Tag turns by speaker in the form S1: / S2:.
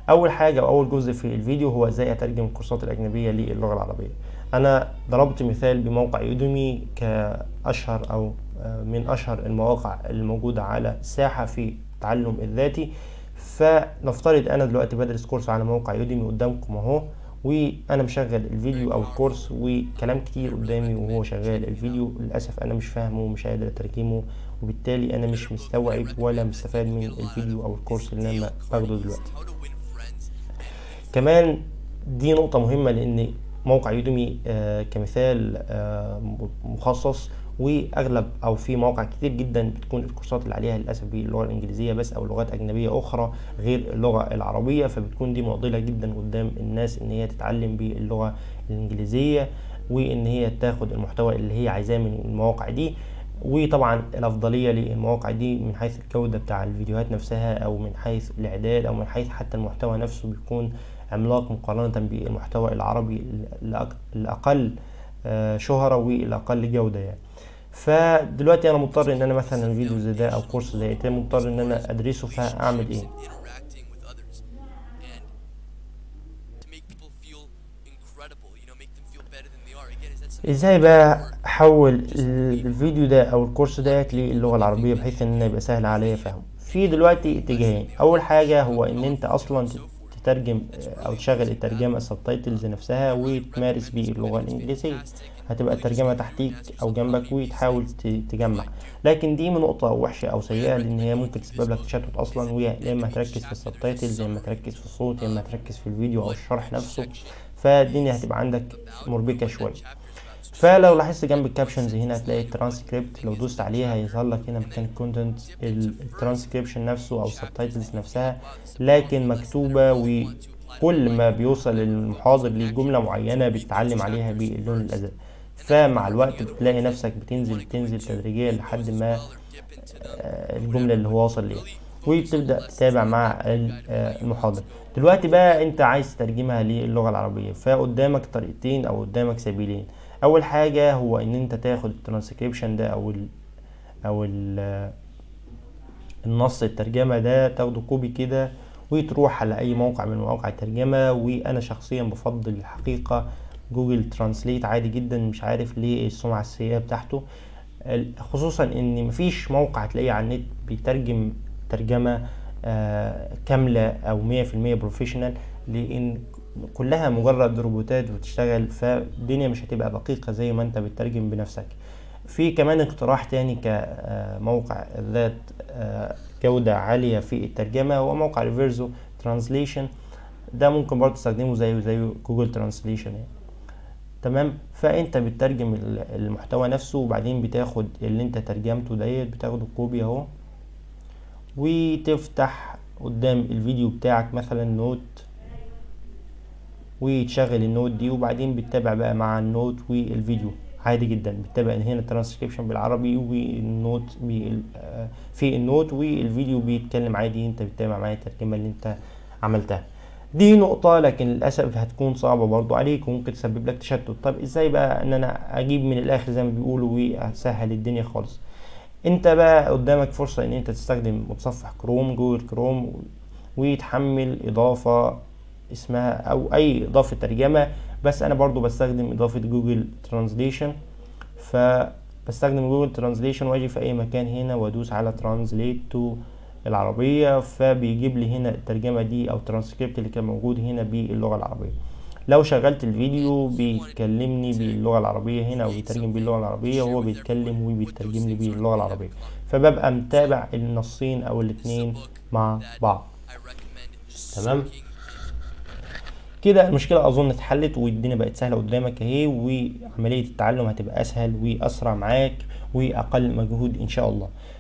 S1: اول حاجه واول جزء في الفيديو هو ازاي اترجم الكورسات الاجنبيه للغه العربيه انا ضربت مثال بموقع يوديمي كاشهر او من اشهر المواقع الموجوده على الساحه في التعلم الذاتي فنفترض انا دلوقتي بدرس كورس على موقع يوديمي قدامكم اهو وانا مشغل الفيديو او الكورس وكلام كتير قدامي وهو شغال الفيديو للاسف انا مش فاهمه ومش قادر اترجمه وبالتالي انا مش مستوعب ولا مستفاد من الفيديو او الكورس اللي انا باخده دلوقتي كمان دي نقطة مهمة لان موقع يوديمي آه كمثال آه مخصص واغلب او في مواقع كتير جدا بتكون الكورسات اللي عليها للاسف باللغه الانجليزيه بس او لغات اجنبيه اخرى غير اللغه العربيه فبتكون دي معضله جدا قدام الناس ان هي تتعلم باللغه الانجليزيه وان هي تاخد المحتوى اللي هي عايزاه من المواقع دي وطبعا الافضليه للمواقع دي من حيث الجوده بتاع الفيديوهات نفسها او من حيث الاعداد او من حيث حتى المحتوى نفسه بيكون عملاق مقارنه بالمحتوى العربي الاقل شهره والاقل جوده يعني فدلوقتي انا مضطر ان انا مثلا فيديو زي ده او كورس زي ده مضطر ان انا ادرسه فاعمل ايه ازاي بقى احول الفيديو ده او الكورس ده للغه العربيه بحيث ان يبقى سهل عليا فهمه في دلوقتي اتجاهين اول حاجه هو ان انت اصلا تترجم او تشغل الترجمه السبتايتلز نفسها وتمارس بيه اللغه الانجليزيه هتبقى الترجمه تحتيك او جنبك وتحاول تجمع لكن دي من نقطه وحشه او سيئه لان هي ممكن تسبب لك تشتت اصلا وهي يا اما تركز في السبتايتلز يا اما تركز في الصوت يا اما تركز في الفيديو او الشرح نفسه فالدنيا هتبقى عندك مربكه شويه فلو لاحظت جنب الكابشنز هنا هتلاقي الترانسكريبت لو دوست عليها هيظهر لك هنا مكان الكونتنت الترانسكريبشن نفسه او السبتايتلز نفسها لكن مكتوبه وكل ما بيوصل المحاضر لجمله معينه بتتعلم عليها باللون الازرق فمع الوقت بتلاقي نفسك بتنزل تنزل تدريجيا لحد ما الجمله اللي هو واصل ليها وبتبدا تتابع مع المحاضر دلوقتي بقى انت عايز تترجمها للغه العربيه فقدامك طريقتين او قدامك سبيلين اول حاجه هو ان انت تاخد الترانسكريبشن ده او ال او ال النص الترجمه ده تاخده كوبي كده وتروح على اي موقع من مواقع الترجمه وانا شخصيا بفضل الحقيقه جوجل ترانسليت عادي جدا مش عارف ليه السمعه السيئه بتاعته خصوصا ان مفيش موقع هتلاقيه على النت بيترجم ترجمه آه كامله او مية في المية بروفيشنال لان كلها مجرد روبوتات بتشتغل فالدنيا مش هتبقى دقيقة زي ما انت بتترجم بنفسك في كمان اقتراح تاني كموقع ذات جودة عالية في الترجمة هو موقع ريفيرزو ترانسليشن ده ممكن برضه تستخدمه زيه زي جوجل ترانسليشن يعني. تمام فانت بتترجم المحتوى نفسه وبعدين بتاخد اللي انت ترجمته ديت بتاخده كوبي اهو وتفتح قدام الفيديو بتاعك مثلا نوت وتشغل النوت دي وبعدين بتتابع بقى مع النوت والفيديو عادي جدا بتتابع هنا ترانسكريبشن بالعربي والنوت في النوت والفيديو بيتكلم عادي انت بتتابع معايا الترجمه اللي انت عملتها دي نقطة لكن للأسف هتكون صعبة برضو عليك وممكن تسبب لك تشتت طب ازاي بقى ان انا اجيب من الاخر زي ما بيقولوا واسهل الدنيا خالص انت بقى قدامك فرصة ان انت تستخدم متصفح كروم جوجل كروم وتحمل اضافة اسمها او اي اضافه ترجمه بس انا برضو بستخدم اضافه جوجل ترانزليشن فبستخدم جوجل ترانزليشن واجي في اي مكان هنا وادوس على ترانزليت تو العربيه فبيجيب لي هنا الترجمه دي او الترانسكريبت اللي كان موجود هنا باللغه العربيه لو شغلت الفيديو بيكلمني باللغه العربيه هنا او بيترجم باللغه العربيه وهو بيتكلم وبيترجم لي باللغه العربيه فببقى متابع النصين او الاتنين مع بعض تمام كده المشكلة أظن اتحلت والدنيا بقت سهلة قدامك اهي وعملية التعلم هتبقى أسهل وأسرع معاك وأقل مجهود إن شاء الله